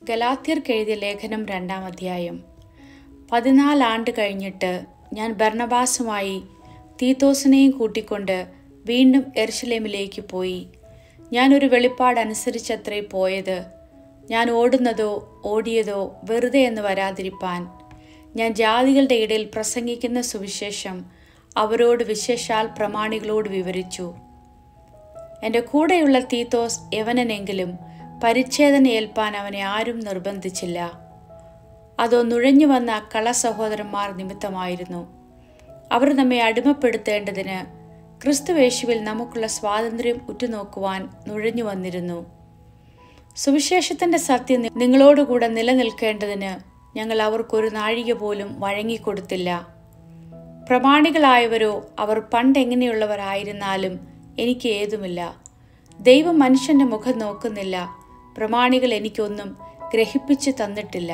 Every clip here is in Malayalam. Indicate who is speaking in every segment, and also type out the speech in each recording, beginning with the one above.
Speaker 1: ഗലാത്യർക്ക് എഴുതിയ ലേഖനം രണ്ടാം അധ്യായം പതിനാലാണ്ട് കഴിഞ്ഞിട്ട് ഞാൻ ബർണബാസുമായി തീത്തോസിനെയും കൂട്ടിക്കൊണ്ട് വീണ്ടും എർഷലേമിലേക്ക് പോയി ഞാൻ ഒരു വെളിപ്പാട് അനുസരിച്ചത്രേ പോയത് ഞാൻ ഓടുന്നതോ ഓടിയതോ വെറുതെ എന്ന് വരാതിരിപ്പാൻ ഞാൻ ജാതികളുടെ ഇടയിൽ പ്രസംഗിക്കുന്ന സുവിശേഷം അവരോട് വിശേഷാൽ പ്രമാണികളോട് വിവരിച്ചു എൻ്റെ കൂടെയുള്ള തീത്തോസ് യവനനെങ്കിലും പരിച്ഛേദന ഏൽപ്പാൻ അവനെ ആരും നിർബന്ധിച്ചില്ല അതോ നുഴഞ്ഞു വന്ന കള സഹോദരന്മാർ നിമിത്തമായിരുന്നു അവർ നമ്മെ അടിമപ്പെടുത്തേണ്ടതിന് ക്രിസ്തുവേശുവിൽ നമുക്കുള്ള സ്വാതന്ത്ര്യം ഉറ്റുനോക്കുവാൻ നുഴഞ്ഞു വന്നിരുന്നു സുവിശേഷത്തിൻ്റെ സത്യം നി- നിങ്ങളോടുകൂടെ നിലനിൽക്കേണ്ടതിന് ഞങ്ങൾ അവർക്കൊരു നാഴിക പോലും വഴങ്ങിക്കൊടുത്തില്ല പ്രമാണികളായവരോ അവർ പണ്ടെങ്ങനെയുള്ളവരായിരുന്നാലും എനിക്ക് ഏതുമില്ല ദൈവം മനുഷ്യന്റെ മുഖം നോക്കുന്നില്ല പ്രമാണികൾ എനിക്കൊന്നും ഗ്രഹിപ്പിച്ചു തന്നിട്ടില്ല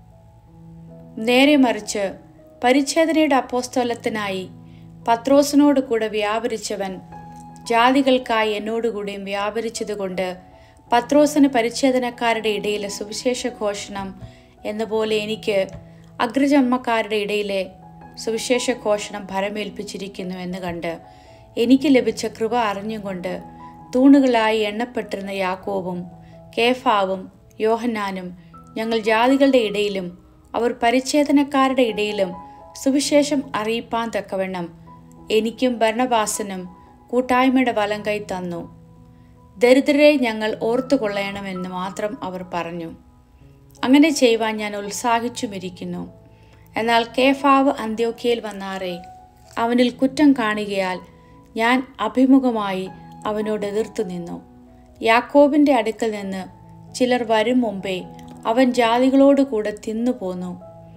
Speaker 1: നേരെ മറിച്ച് പരിച്ഛേദനയുടെ അപ്പോസ്തോലത്തിനായി പത്രോസിനോട് കൂടെ വ്യാപരിച്ചവൻ ജാതികൾക്കായി എന്നോടുകൂടിയും വ്യാപരിച്ചതുകൊണ്ട് പത്രോസിന് പരിച്ഛേദനക്കാരുടെ ഇടയിലെ സുവിശേഷ ഘോഷണം എന്നപോലെ എനിക്ക് അഗ്രജന്മക്കാരുടെ ഇടയിലെ സുവിശേഷ ഘോഷണം ഭരമേൽപ്പിച്ചിരിക്കുന്നു എന്ന് കണ്ട് എനിക്ക് ലഭിച്ച കൃപ അറിഞ്ഞുകൊണ്ട് തൂണുകളായി എണ്ണപ്പെട്ടിരുന്ന യാക്കോബും കേഫാവും യോഹന്നാനും ഞങ്ങൾ ജാതികളുടെ ഇടയിലും അവർ പരിച്ഛേദനക്കാരുടെ ഇടയിലും സുവിശേഷം അറിയിപ്പാൻ തക്കവണ്ണം എനിക്കും ഭരണവാസനും കൂട്ടായ്മയുടെ വലം കൈ തന്നു ദരിദ്രരെ ഞങ്ങൾ ഓർത്തുകൊള്ളണമെന്ന് മാത്രം അവർ പറഞ്ഞു അങ്ങനെ ചെയ്യുവാൻ ഞാൻ ഉത്സാഹിച്ചുമിരിക്കുന്നു എന്നാൽ കേഫാവ് അന്ത്യോക്കിയയിൽ വന്നാറേ അവനിൽ കുറ്റം കാണുകയാൽ ഞാൻ അഭിമുഖമായി അവനോട് എതിർത്തു നിന്നു യാക്കോബിന്റെ അടുക്കൽ നിന്ന് ചിലർ വരും മുമ്പേ അവൻ ജാതികളോട് കൂടെ തിന്നുപോന്നു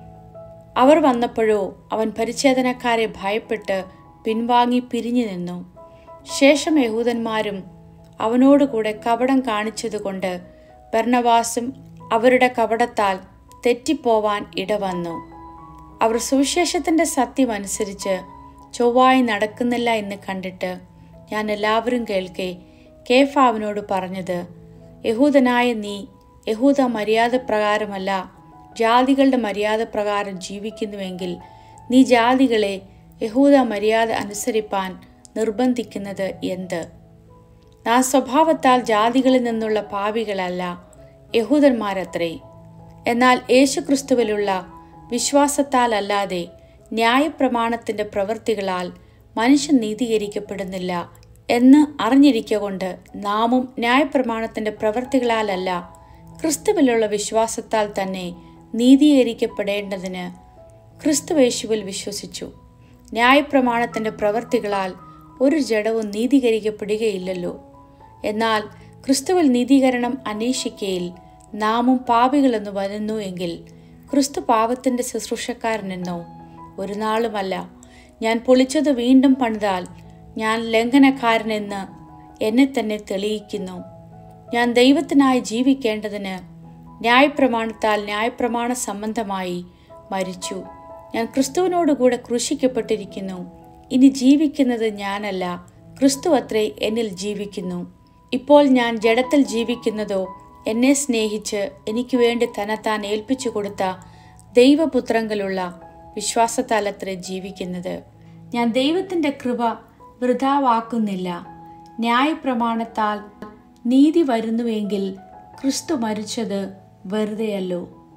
Speaker 1: അവർ വന്നപ്പോഴോ അവൻ പരിച്ഛേദനക്കാരെ ഭയപ്പെട്ട് പിൻവാങ്ങി പിരിഞ്ഞു നിന്നു ശേഷം യഹൂദന്മാരും അവനോട് കൂടെ കപടം കാണിച്ചതുകൊണ്ട് ബർണവാസും അവരുടെ കപടത്താൽ തെറ്റിപ്പോവാൻ ഇടവന്നു അവർ സുവിശേഷത്തിന്റെ സത്യം അനുസരിച്ച് ചൊവ്വായി നടക്കുന്നില്ല എന്ന് കണ്ടിട്ട് ഞാൻ എല്ലാവരും കേൾക്കെ കേഫാവിനോട് പറഞ്ഞത് യഹൂദനായ നീ യഹൂദ മര്യാദ പ്രകാരമല്ല ജാതികളുടെ മര്യാദ പ്രകാരം ജീവിക്കുന്നുവെങ്കിൽ നീ ജാതികളെ യഹൂദ മര്യാദ അനുസരിപ്പാൻ നിർബന്ധിക്കുന്നത് എന്ത് നാം സ്വഭാവത്താൽ ജാതികളിൽ നിന്നുള്ള പാപികളല്ല യഹൂദന്മാരത്രേ എന്നാൽ യേശുക്രിസ്തുവിലുള്ള വിശ്വാസത്താൽ അല്ലാതെ ന്യായപ്രമാണത്തിന്റെ പ്രവൃത്തികളാൽ മനുഷ്യൻ നീതീകരിക്കപ്പെടുന്നില്ല എന്ന് അറിഞ്ഞിരിക്കൊണ്ട് നാമും ന്യായപ്രമാണത്തിന്റെ പ്രവൃത്തികളാലല്ല ക്രിസ്തുവിലുള്ള വിശ്വാസത്താൽ തന്നെ നീതീകരിക്കപ്പെടേണ്ടതിന് ക്രിസ്തുവേശുവിൽ വിശ്വസിച്ചു ന്യായപ്രമാണത്തിന്റെ പ്രവൃത്തികളാൽ ഒരു ജഡവും നീതീകരിക്കപ്പെടുകയില്ലല്ലോ എന്നാൽ ക്രിസ്തുവിൽ നീതീകരണം അന്വേഷിക്കയിൽ നാമും പാപികളെന്ന് വരുന്നു എങ്കിൽ ക്രിസ്തു പാപത്തിന്റെ ശുശ്രൂഷക്കാരനെന്നോ ഒരു നാളുമല്ല ഞാൻ പൊളിച്ചത് വീണ്ടും പണിതാൽ ഞാൻ ലംഘനക്കാരനെന്ന് എന്നെ തന്നെ തെളിയിക്കുന്നു ഞാൻ ദൈവത്തിനായി ജീവിക്കേണ്ടതിന് ന്യായപ്രമാണത്താൽ ന്യായപ്രമാണ സംബന്ധമായി മരിച്ചു ഞാൻ ക്രിസ്തുവിനോടുകൂടെ ക്രൂശിക്കപ്പെട്ടിരിക്കുന്നു ഇനി ജീവിക്കുന്നത് ഞാനല്ല ക്രിസ്തു അത്രേ എന്നിൽ ജീവിക്കുന്നു ഇപ്പോൾ ഞാൻ ജഡത്തിൽ ജീവിക്കുന്നതോ എന്നെ സ്നേഹിച്ച് എനിക്ക് വേണ്ടി തന്നെത്താൻ ഏൽപ്പിച്ചു കൊടുത്ത ദൈവപുത്രങ്ങളുള്ള വിശ്വാസത്താലത്രേ ജീവിക്കുന്നത് ഞാൻ ദൈവത്തിന്റെ കൃപ വൃഥാവാക്കുന്നില്ല ന്യായപ്രമാണത്താൽ നീതി വരുന്നുവെങ്കിൽ ക്രിസ്തു മരിച്ചത് വെറുതെയല്ലോ